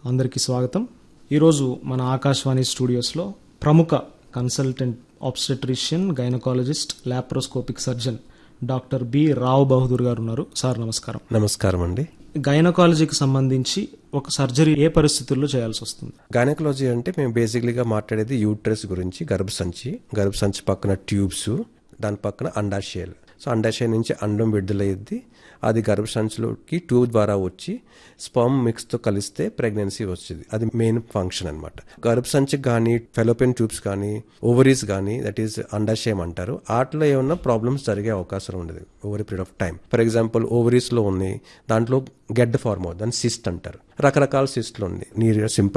అందరికీ స్వాగతం ఈరోజు మన ఆకాశవాణి స్టూడియోస్లో ప్రముఖ consultant obstetrician gynaecologist laparoscopic surgeon doctor B Rao Bahadur garu ఉన్నారు సార్ నమస్కారం నమస్కారం అండి గైనకాలజీకి సంబంధించి ఒక సర్జరీ ఏ పరిస్థితుల్లో చేయాల్సి వస్తుంది గైనకాలజీ అంటే మేము బేసిక్లీగా మాట్లాడేది యూట్రస్ గురించి గర్భసంచి గర్భసంచి పక్కన ట్యూబ్స్ దాని పక్కన అండాశయాలు సో అండాశయ నుంచి అండం విడుదలయ్యేది అది గర్భసంచిలోకి ట్యూబ్ ద్వారా వచ్చి స్పర్మ్ మిక్స్తో కలిస్తే ప్రెగ్నెన్సీ వచ్చేది అది మెయిన్ ఫంక్షన్ అనమాట గర్భసంచి కానీ ఫెలోపియన్ ట్యూబ్స్ కానీ ఓవరీస్ కానీ దట్ ఈస్ అండాశయం అంటారు వాటిలో ఏమన్నా ప్రాబ్లమ్స్ జరిగే అవకాశం ఉండదు over period of time for example ఓవరీస్లో ఉన్నాయి దాంట్లో గెడ్డ ఫార్మ్ అవుతుంది దాన్ని సిస్ట్ అంటారు రకరకాల సిస్ట్లు ఉంది నీరు సింపుల్